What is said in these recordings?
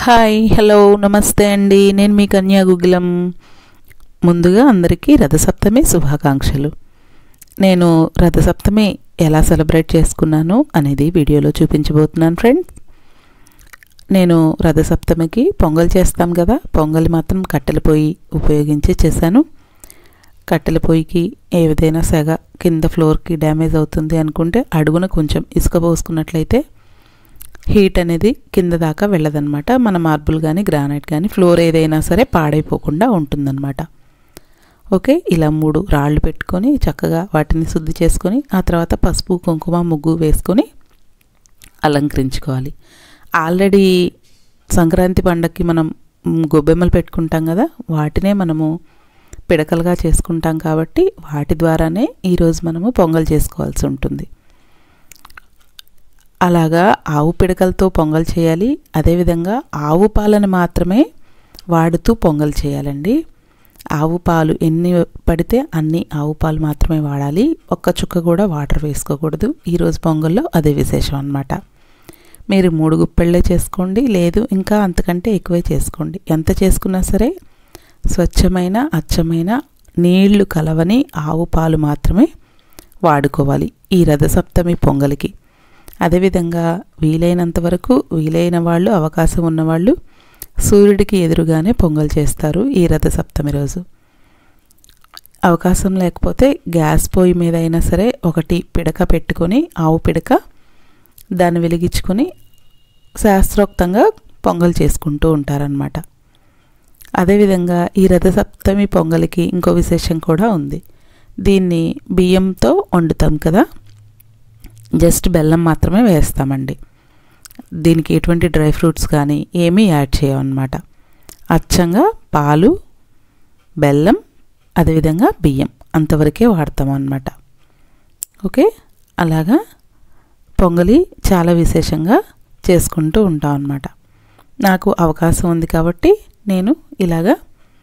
hi hello నమస్తే అండి నేను మీ కన్యా గుగ్గిలం ముందుగా అందరికీ రథసప్తమి శుభాకాంక్షలు నేను రథసప్తమి ఎలా సెలబ్రేట్ చేసుకున్నాను అనేది వీడియోలో చూపించబోతున్నాను ఫ్రెండ్స్ నేను రథసప్తమికి పొంగల్ చేస్తాం కదా పొంగల్ మాత్రం కట్టెల పొయ్యి ఉపయోగించి చేశాను కట్టెల పొయ్యికి ఏ విధైనా సెగ కింద ఫ్లోర్కి డ్యామేజ్ అవుతుంది అనుకుంటే అడుగున కొంచెం ఇసుక పోసుకున్నట్లయితే హీట్ అనేది కింద దాకా వెళ్ళదన్నమాట మన మార్బుల్ కానీ గ్రానైట్ కానీ ఫ్లోర్ ఏదైనా సరే పాడైపోకుండా ఉంటుందన్నమాట ఓకే ఇలా మూడు రాళ్ళు పెట్టుకొని చక్కగా వాటిని శుద్ధి చేసుకొని ఆ తర్వాత పసుపు కుంకుమ ముగ్గు వేసుకొని అలంకరించుకోవాలి ఆల్రెడీ సంక్రాంతి పండగకి మనం గొబ్బెమ్మలు పెట్టుకుంటాం కదా వాటినే మనము పిడకలుగా చేసుకుంటాం కాబట్టి వాటి ద్వారానే ఈరోజు మనము పొంగల్ చేసుకోవాల్సి ఉంటుంది అలాగా ఆవు పిడకలతో పొంగల్ చేయాలి అదేవిధంగా ఆవు పాలను మాత్రమే వాడుతూ పొంగల్ చేయాలండి ఆవు పాలు ఎన్ని పడితే అన్ని ఆవు పాలు మాత్రమే వాడాలి ఒక్క చుక్క కూడా వాటర్ వేసుకోకూడదు ఈరోజు పొంగల్లో అదే విశేషం అనమాట మీరు మూడు గుప్పెళ్ళే చేసుకోండి లేదు ఇంకా అంతకంటే ఎక్కువే చేసుకోండి ఎంత చేసుకున్నా సరే స్వచ్ఛమైన అచ్చమైన నీళ్లు కలవని ఆవు పాలు మాత్రమే వాడుకోవాలి ఈ రథసప్తమి పొంగలికి అదేవిధంగా వీలైనంత వరకు వీలైన వాళ్ళు అవకాశం ఉన్నవాళ్ళు సూర్యుడికి ఎదురుగానే పొంగల్ చేస్తారు ఈ రథసప్తమి రోజు అవకాశం లేకపోతే గ్యాస్ పొయ్యి మీద అయినా సరే ఒకటి పిడక పెట్టుకొని ఆవు పిడక దాన్ని వెలిగించుకొని శాస్త్రోక్తంగా పొంగల్ చేసుకుంటూ ఉంటారనమాట అదేవిధంగా ఈ రథసప్తమి పొంగలికి ఇంకో విశేషం కూడా ఉంది దీన్ని బియ్యంతో వండుతాం కదా జస్ట్ బెల్లం మాత్రమే వేస్తామండి దీనికి ఎటువంటి డ్రై ఫ్రూట్స్ కానీ ఏమీ యాడ్ చేయమన్నమాట అచ్చంగా పాలు బెల్లం అదేవిధంగా బియ్యం అంతవరకే వాడతాం అన్నమాట ఓకే అలాగా పొంగలి చాలా విశేషంగా చేసుకుంటూ ఉంటాం అన్నమాట నాకు అవకాశం ఉంది కాబట్టి నేను ఇలాగా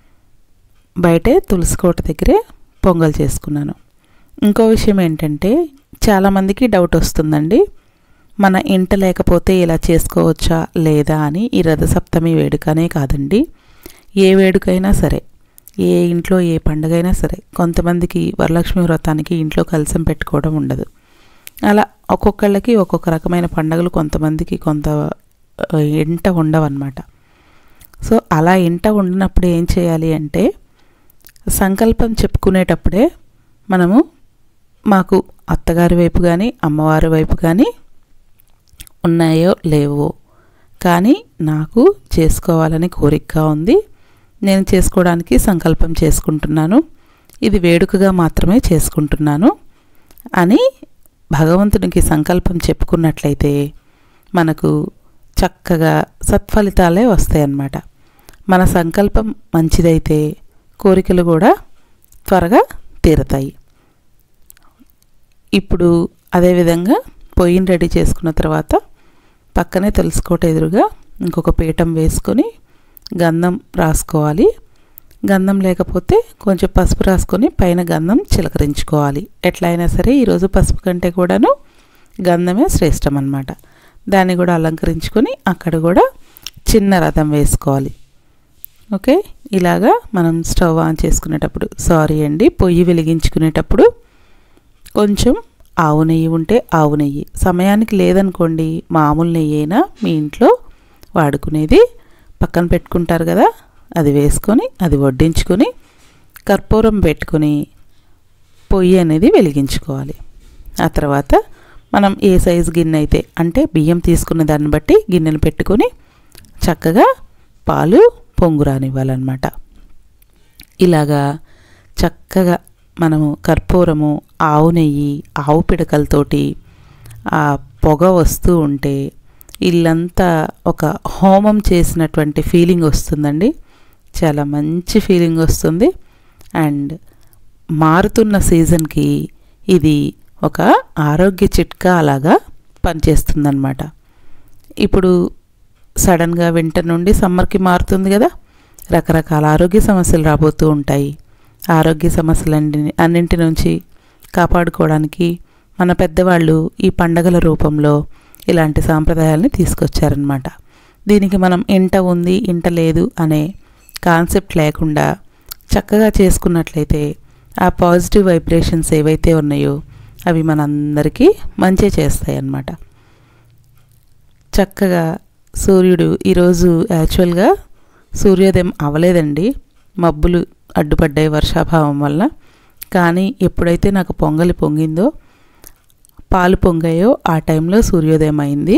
బయటే తులసి కోట దగ్గరే పొంగల్ చేసుకున్నాను ఇంకో విషయం ఏంటంటే చాలామందికి డౌట్ వస్తుందండి మన ఇంట లేకపోతే ఇలా చేసుకోవచ్చా లేదా అని ఈ రథసప్తమి వేడుకనే కాదండి ఏ వేడుకైనా సరే ఏ ఇంట్లో ఏ పండుగైనా సరే కొంతమందికి వరలక్ష్మి వ్రతానికి ఇంట్లో కలసం పెట్టుకోవడం ఉండదు అలా ఒక్కొక్కళ్ళకి ఒక్కొక్క రకమైన పండుగలు కొంతమందికి కొంత ఇంట ఉండవన్నమాట సో అలా ఇంట ఉండినప్పుడు ఏం చేయాలి అంటే సంకల్పం చెప్పుకునేటప్పుడే మనము మాకు అత్తగారి వైపు కానీ అమ్మవారి వైపు కానీ ఉన్నాయో లేవో కానీ నాకు చేసుకోవాలని కోరికగా ఉంది నేను చేసుకోవడానికి సంకల్పం చేసుకుంటున్నాను ఇది వేడుకగా మాత్రమే చేసుకుంటున్నాను అని భగవంతునికి సంకల్పం చెప్పుకున్నట్లయితే మనకు చక్కగా సత్ఫలితాలే వస్తాయన్నమాట మన సంకల్పం మంచిదైతే కోరికలు కూడా త్వరగా తీరతాయి ఇప్పుడు అదేవిధంగా పొయ్యిని రెడీ చేసుకున్న తర్వాత పక్కనే తెలుసుకోట ఎదురుగా ఇంకొక పీఠం వేసుకొని గంధం రాసుకోవాలి గంధం లేకపోతే కొంచెం పసుపు రాసుకొని పైన గంధం చిలకరించుకోవాలి ఎట్లా అయినా సరే ఈరోజు పసుపు కంటే కూడాను గంధమే శ్రేష్టం అన్నమాట దాన్ని కూడా అలంకరించుకొని అక్కడ కూడా చిన్న రథం వేసుకోవాలి ఓకే ఇలాగా మనం స్టవ్ ఆన్ చేసుకునేటప్పుడు సారీ అండి పొయ్యి వెలిగించుకునేటప్పుడు కొంచెం ఆవు నెయ్యి ఉంటే ఆవు నెయ్యి సమయానికి లేదనుకోండి మామూలు నెయ్యి అయినా మీ ఇంట్లో వాడుకునేది పక్కన పెట్టుకుంటారు కదా అది వేసుకొని అది వడ్డించుకొని కర్పూరం పెట్టుకొని పొయ్యి అనేది వెలిగించుకోవాలి ఆ తర్వాత మనం ఏ సైజు గిన్నె అయితే అంటే బియ్యం తీసుకున్న దాన్ని బట్టి గిన్నెను పెట్టుకొని చక్కగా పాలు పొంగు రానివ్వాలన్నమాట ఇలాగా చక్కగా మనము కర్పూరము ఆవు నెయ్యి ఆవు పిడకలతోటి ఆ పొగ వస్తూ ఉంటే ఇల్లంతా ఒక హోమం చేసినటువంటి ఫీలింగ్ వస్తుందండి చాలా మంచి ఫీలింగ్ వస్తుంది అండ్ మారుతున్న సీజన్కి ఇది ఒక ఆరోగ్య చిట్కా అలాగా పనిచేస్తుందన్నమాట ఇప్పుడు సడన్గా వింటర్ నుండి సమ్మర్కి మారుతుంది కదా రకరకాల ఆరోగ్య సమస్యలు రాబోతూ ఉంటాయి ఆరోగ్య సమస్యలన్నింటి అన్నింటి నుంచి కాపాడుకోవడానికి మన పెద్దవాళ్ళు ఈ పండగల రూపంలో ఇలాంటి సాంప్రదాయాల్ని తీసుకొచ్చారనమాట దీనికి మనం ఇంట ఉంది ఇంట లేదు అనే కాన్సెప్ట్ లేకుండా చక్కగా చేసుకున్నట్లయితే ఆ పాజిటివ్ వైబ్రేషన్స్ ఏవైతే ఉన్నాయో అవి మనందరికీ మంచి చేస్తాయి అన్నమాట చక్కగా సూర్యుడు ఈరోజు యాక్చువల్గా సూర్యోదయం అవ్వలేదండి మబ్బులు అడ్డుపడ్డాయి వర్షాభావం వల్ల కానీ ఎప్పుడైతే నాకు పొంగలి పొంగిందో పాలు పొంగాయో ఆ టైంలో సూర్యోదయం అయింది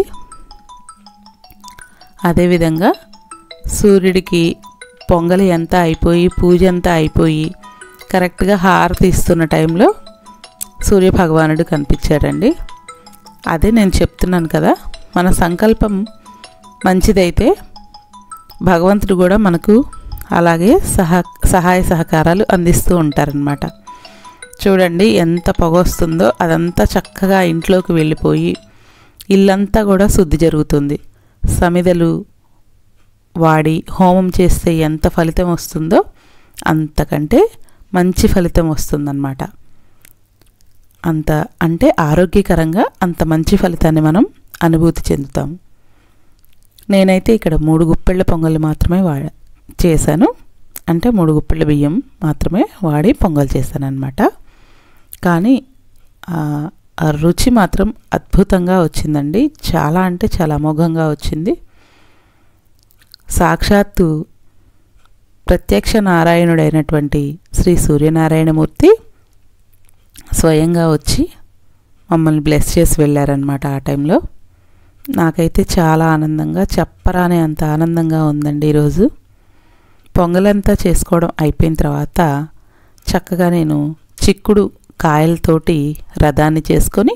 అదేవిధంగా సూర్యుడికి పొంగలి అంతా అయిపోయి పూజ అంతా అయిపోయి కరెక్ట్గా హారతి ఇస్తున్న టైంలో సూర్యభగవానుడు కనిపించాడండి అదే నేను చెప్తున్నాను కదా మన సంకల్పం మంచిదైతే భగవంతుడు కూడా మనకు అలాగే సహా సహాయ సహకారాలు అందిస్తూ ఉంటారనమాట చూడండి ఎంత పొగ వస్తుందో అదంతా చక్కగా ఇంట్లోకి వెళ్ళిపోయి ఇల్లంతా కూడా శుద్ధి జరుగుతుంది సమిదలు వాడి హోమం చేస్తే ఎంత ఫలితం వస్తుందో అంతకంటే మంచి ఫలితం వస్తుందన్నమాట అంత అంటే ఆరోగ్యకరంగా అంత మంచి ఫలితాన్ని మనం అనుభూతి చెందుతాం నేనైతే ఇక్కడ మూడు గుప్పెళ్ళ పొంగల్ మాత్రమే వాడ చేశాను అంటే మూడు గుప్పెళ్ళ బియ్యం మాత్రమే వాడి పొంగల్ చేశాను అనమాట కానీ ఆ రుచి మాత్రం అద్భుతంగా వచ్చిందండి చాలా అంటే చాలా అమోఘంగా వచ్చింది సాక్షాత్తు ప్రత్యక్ష నారాయణుడైనటువంటి శ్రీ సూర్యనారాయణమూర్తి స్వయంగా వచ్చి మమ్మల్ని బ్లెస్ చేసి వెళ్ళారనమాట ఆ టైంలో నాకైతే చాలా ఆనందంగా చెప్పరానే అంత ఆనందంగా ఉందండి ఈరోజు పొంగలంతా చేసుకోవడం అయిపోయిన తర్వాత చక్కగా నేను చిక్కుడు కాయలతోటి రథాన్ని చేసుకొని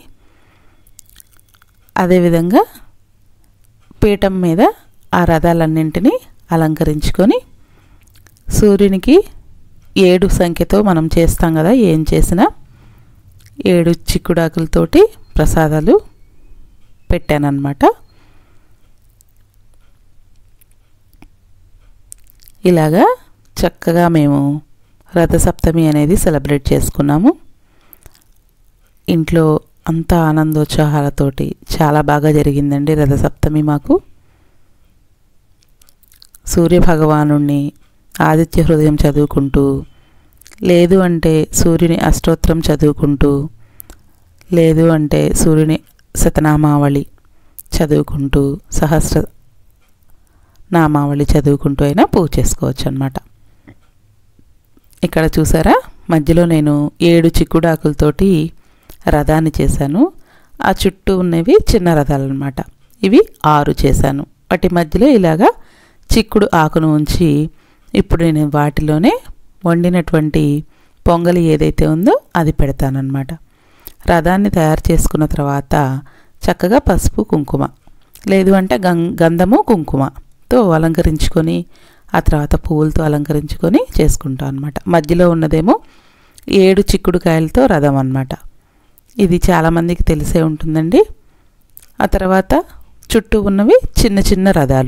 అదేవిధంగా పీఠం మీద ఆ రథాలన్నింటినీ అలంకరించుకొని సూర్యునికి ఏడు సంఖ్యతో మనం చేస్తాం కదా ఏం చేసినా ఏడు చిక్కుడాకులతోటి ప్రసాదాలు పెట్టానన్నమాట ఇలాగా చక్కగా మేము రథసప్తమి అనేది సెలబ్రేట్ చేసుకున్నాము ఇంట్లో అంతా ఆనందోత్సాహాలతోటి చాలా బాగా జరిగిందండి రథసప్తమి మాకు సూర్యభగవాను ఆదిత్య హృదయం చదువుకుంటూ లేదు అంటే సూర్యుని అష్టోత్తరం చదువుకుంటూ లేదు అంటే సూర్యుని శతనామావళి చదువుకుంటూ సహస్ర నామావళి చదువుకుంటూ అయినా పూజ చేసుకోవచ్చు అనమాట ఇక్కడ చూసారా మధ్యలో నేను ఏడు చిక్కుడాకులతోటి రథాన్ని చేశాను ఆ చుట్టూ ఉన్నవి చిన్న రథాలు అనమాట ఇవి ఆరు చేశాను వాటి మధ్యలో ఇలాగా చిక్కుడు ఆకును ఉంచి ఇప్పుడు నేను వాటిలోనే వండినటువంటి పొంగలి ఏదైతే ఉందో అది పెడతానన్నమాట రథాన్ని తయారు చేసుకున్న తర్వాత చక్కగా పసుపు కుంకుమ లేదు అంటే గం గంధము కుంకుమతో అలంకరించుకొని ఆ తర్వాత పువ్వులతో అలంకరించుకొని చేసుకుంటాం అనమాట మధ్యలో ఉన్నదేమో ఏడు చిక్కుడుకాయలతో రథం అనమాట ఇది చాలామందికి తెలిసే ఉంటుందండి ఆ తర్వాత చుట్టూ ఉన్నవి చిన్న చిన్న రథాలు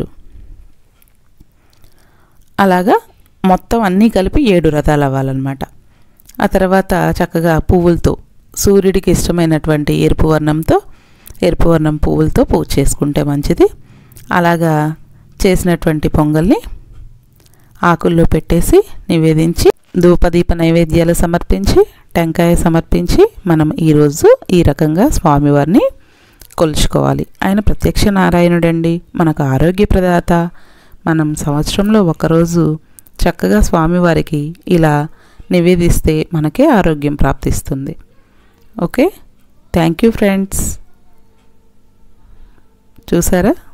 అలాగా మొత్తం అన్నీ కలిపి ఏడు రథాలు అవ్వాలన్నమాట ఆ తర్వాత చక్కగా పువ్వులతో సూర్యుడికి ఇష్టమైనటువంటి ఎరుపు వర్ణంతో ఎరుపు వర్ణం పువ్వులతో పూజ చేసుకుంటే మంచిది అలాగా చేసినటువంటి పొంగల్ని ఆకుల్లో పెట్టేసి నివేదించి ధూపదీప నైవేద్యాలు సమర్పించి టెంకాయ సమర్పించి మనం ఈరోజు ఈ రకంగా స్వామివారిని కొలుచుకోవాలి ఆయన ప్రత్యక్ష నారాయణుడండి మనకు ఆరోగ్య ప్రదాత మనం సంవత్సరంలో ఒకరోజు చక్కగా స్వామివారికి ఇలా నివేదిస్తే మనకే ఆరోగ్యం ప్రాప్తిస్తుంది ఓకే థ్యాంక్ యూ ఫ్రెండ్స్ చూసారా